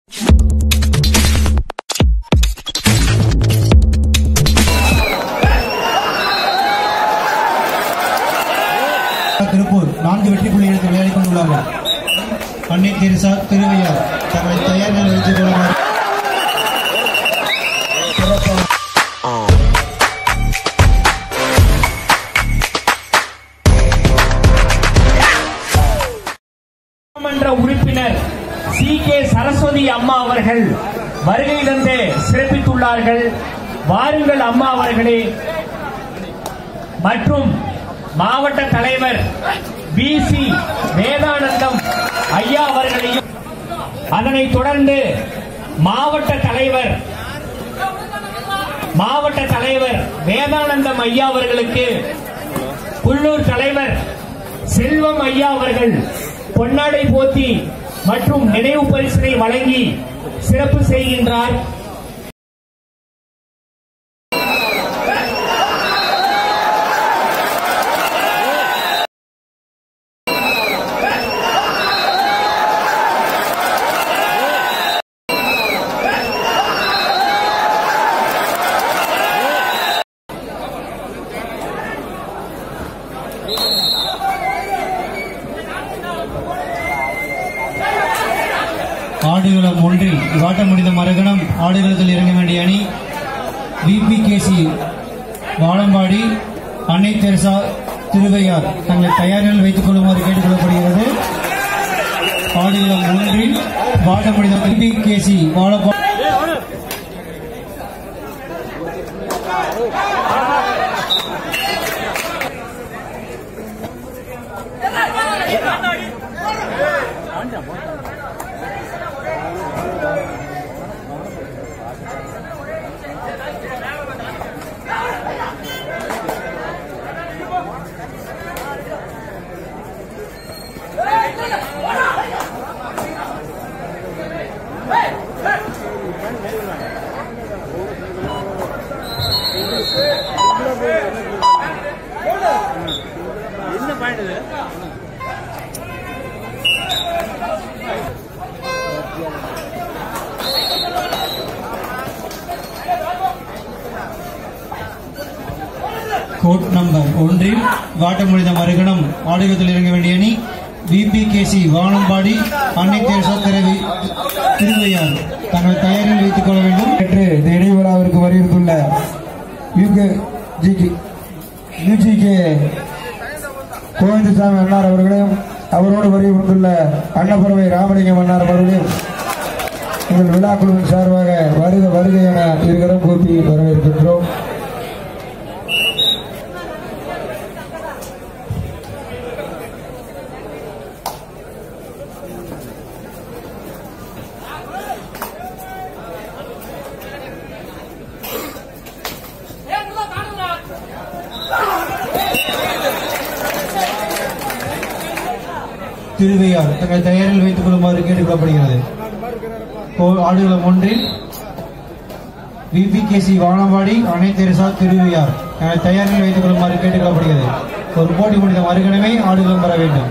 திருப்பூர் நான்கு வெற்றி புள்ளிகளுக்கு விளையாடிக் கொண்டுள்ளார்கள் அன்னை தெரசா திருவையார் தங்களை தயார் நிலை வைத்துக் கொள்ளுமாறு சட்டமன்ற உறுப்பினர் சி கே சரஸ்வதி அம்மா அவர்கள் வருகை தந்து சிறப்பித்துள்ளார்கள் வாருங்கள் அம்மா அவர்களே மற்றும் மாவட்ட தலைவர் பி சி வேதானந்தம் ஐயா அவர்களையும் அதனைத் தொடர்ந்து மாவட்ட தலைவர் மாவட்ட தலைவர் வேதானந்தம் ஐயா அவர்களுக்கு உள்ளூர் தலைவர் செல்வம் ஐயா அவர்கள் பொன்னாடை போத்தி மற்றும் நினைவு பரிசினை வழங்கி சிறப்பு செய்கின்றார் ஆடுகளம் ஒன்றில் வாட்டம் முடிந்த மறுகணம் ஆடுகளத்தில் இறங்க வேண்டிய அணி விபிகேசி வாழம்பாடி அன்னை தெரசா திருவையார் தங்கள் தயார் நிலையில் வைத்துக் கொள்ளுமாறு கேட்டுக்கொள்ளப்படுகிறது ஆடுகளம் ஒன்றில் வாட்டம் முடிந்த விபிகேசி வாழப்பாடி கோட் நம்பர் ஒன்றில் வாட்டம் முடிந்த மறுகணம் ஆடுகளத்தில் இறங்க வேண்டிய அணி விபிகேசி வானம்பாடி அன்னை தேசா திரவி திருவையார் தங்கள் தயாரில் வைத்துக் கொள்ள வேண்டும் நேற்று இந்த இடைவிழாவிற்கு வருகின்றுள்ள யூகே யூஜிகே கோவிந்தசாமி அண்ணார் அவர்களையும் அவரோடு வருகின்றுள்ள அன்னப்பறவை ராமலிங்கம் அண்ணார் அவர்களையும் உங்கள் விழா குழுவின் சார்பாக வருக வருக என இருகரம் கூப்பி வரவேற்கின்றோம் திருவையார் தங்கள் தயாரில் வைத்துக் கொள்ளுமாறு கேட்டுக்கொள்ளப்படுகிறது கோ- ஆடுகளம் ஒன்றில் விபிகேசி வானம்பாடி அன்னை தெரசா திருவையார் தங்கள் தயாரில் வைத்துக் கொள்ளுமாறு கேட்டுக்கொள்ளப்படுகிறது ஒரு போட்டி முடிந்த மறுகணமே ஆடுகளம் வர வேண்டும்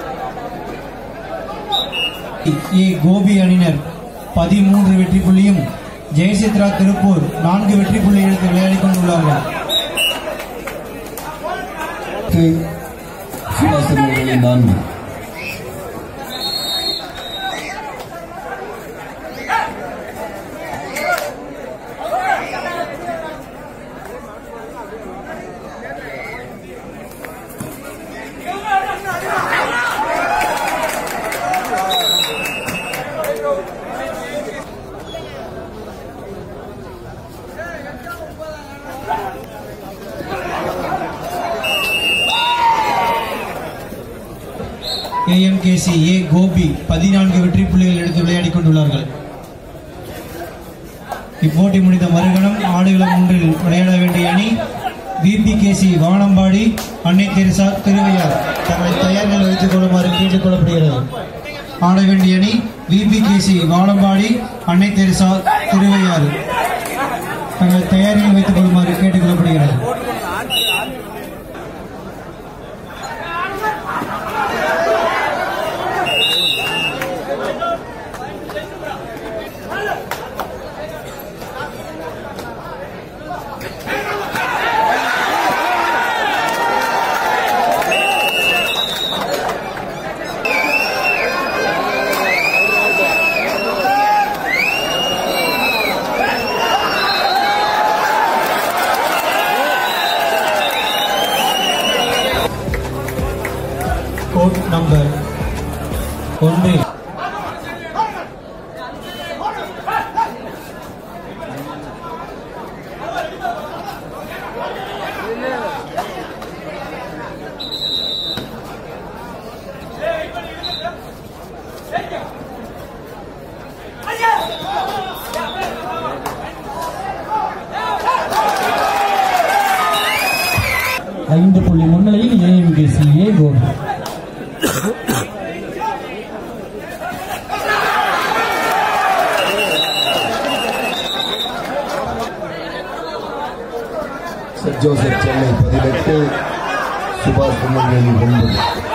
ஏ கோபி அணியினர் பதிமூன்று வெற்றி புள்ளியும் ஜெயசித்ரா திருப்பூர் நான்கு வெற்றி புள்ளிகளுக்கு விளையாடிக் கொண்டுள்ளார்கள் சுபாசன் நான்கு ஏஎம்கேசி ஏ கோபி பதினான்கு வெற்றி புள்ளிகள் எடுத்து விளையாடிக் கொண்டுள்ளார்கள் இப்போட்டி முடிந்த மறுகணம் ஆடுகளம் ஒன்றில் விளையாட வேண்டிய அணி விபிகேசி வானம்பாடி அன்னை தெரசா திருவையார் தங்களை தயார் நிலை வைத்துக் கொள்ளுமாறு கேட்டுக் கொள்ளப்படுகிறது ஆட வேண்டிய அணி விபிகேசி வானம்பாடி அன்னை தெரசா திருவையார் தங்கள் தயார் நிலை வைத்துக் கொள்ளுமாறு கேட்டுக் கொள்ளப்படுகிறது ஐந்து புள்ளி முன்னிலையில் AMKC a goal Saint Joseph Chennai பதினெட்டு சுபாஷ் திருநெல்வேலி ஒன்பது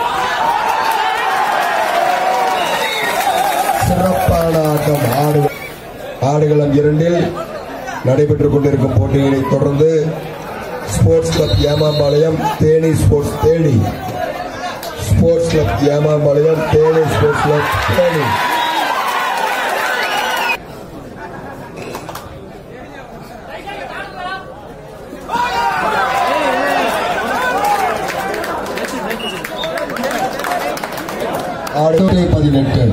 சிறப்பான ஆட்டம் ஆடு ஆடுகளம் இரண்டில் நடைபெற்றுக் கொண்டிருக்கும் போட்டிகளை தொடர்ந்து sports club Emampalayam Theni sports Theni sports club Emampalayam Theni sports club Theni ஆடுகளை பதினெட்டு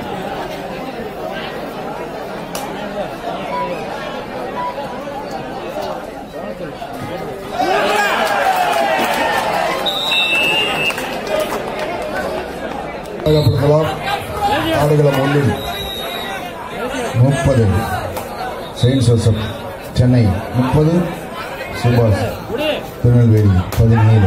அழகப்படுத்தலாம் ஆடுகளம் ஒன்றில் முப்பது செயின்ட் ஜோசப் சென்னை முப்பது சுபாஷ் திருநெல்வேலி பதினேழு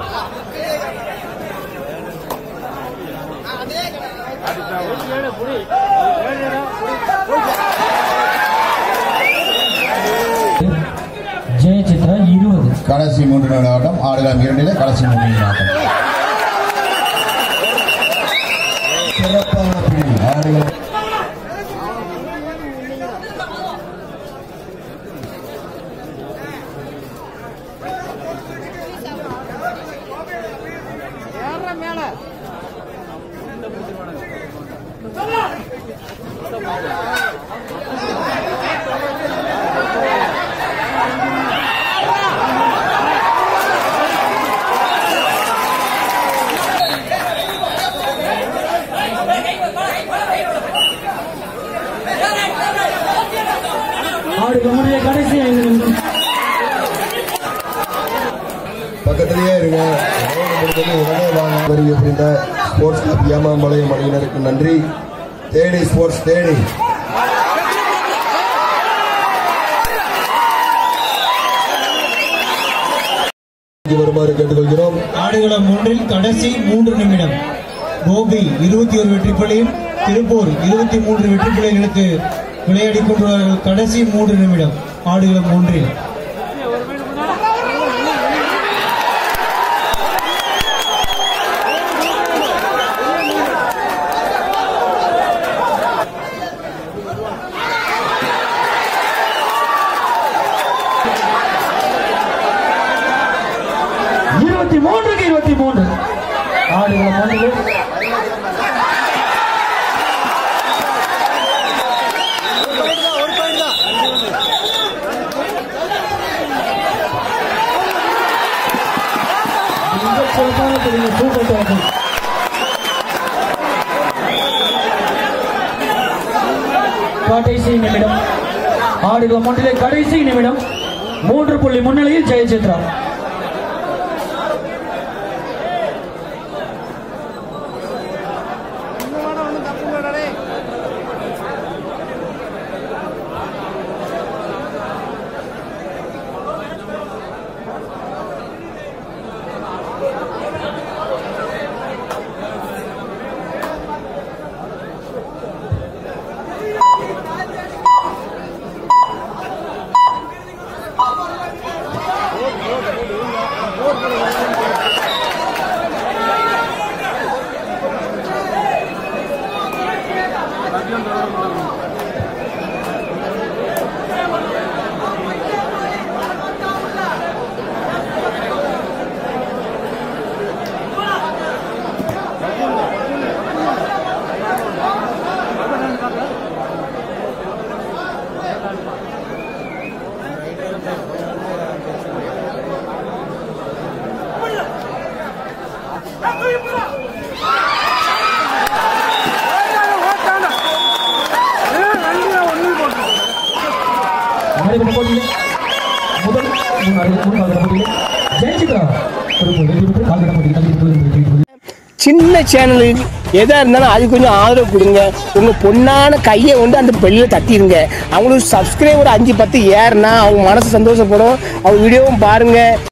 ஜெயசித்ரா இருபது கடைசி மூன்று நிமிட ஆட்டம் ஆடுகளம் இரண்டிலே கடைசி மூன்று நிமிட ஆட்டம் சிறப்பான பிடி ஆடுகளம் ஆடுகள் முடிய கடைசி ஐந்து நிமிடம் பக்கத்திலேயே இருங்க ரோடு முடிஞ்சது உடனே வாங்க வருகை புரிந்த ஸ்போர்ட்ஸ் கிளப் ஏமாம்பாளையம் அணியினருக்கு நன்றி தேனி ஸ்போர்ட்ஸ் தேனி இங்கு வருமாறு கேட்டுக்கொள்கிறோம் ஆடுகளம் ஒன்றில் கடைசி மூன்று நிமிடம் கோபி இருபத்தி ஒரு வெற்றி புள்ளியும் திருப்பூர் இருபத்தி மூன்று வெற்றி புள்ளிகள் எடுத்து விளையாடிக் கொண்டுள்ளார்கள் கடைசி மூன்று நிமிடம் ஆடுகளம் ஒன்றில் இருபத்தி மூன்றுக்கு இருபத்தி மூன்று ஆடுகளம் ஒன்றில் மிகச் சிறப்பான பெரிய சூப்பர் டேக்கிள். கடைசி நிமிடம் ஆடுகளம் ஒன்றிலே கடைசி நிமிடம் மூன்று புள்ளி முன்னிலையில் ஜெயசித்ரா நடைபெற்ற போட்டியில் முதல் மூணு ஆடுகள் மூணு ஆடுகள் போட்டியில் ஜெயசித்ரா ஒரு வெற்றி பெற்று கால்கட போட்டி தகுதி பெற்று வெற்றி பெற்றது சின்ன சேனலுக்கு எதாக இருந்தாலும் அது கொஞ்சம் ஆதரவு கொடுங்க உங்கள் பொண்ணான கையை வந்து அந்த பெல்லில் தட்டிடுங்க அவங்களுக்கு சப்ஸ்கிரைபர் அஞ்சு பத்து ஏறுனா அவங்க மனசு சந்தோஷப்படும் அவங்க வீடியோவும் பாருங்கள்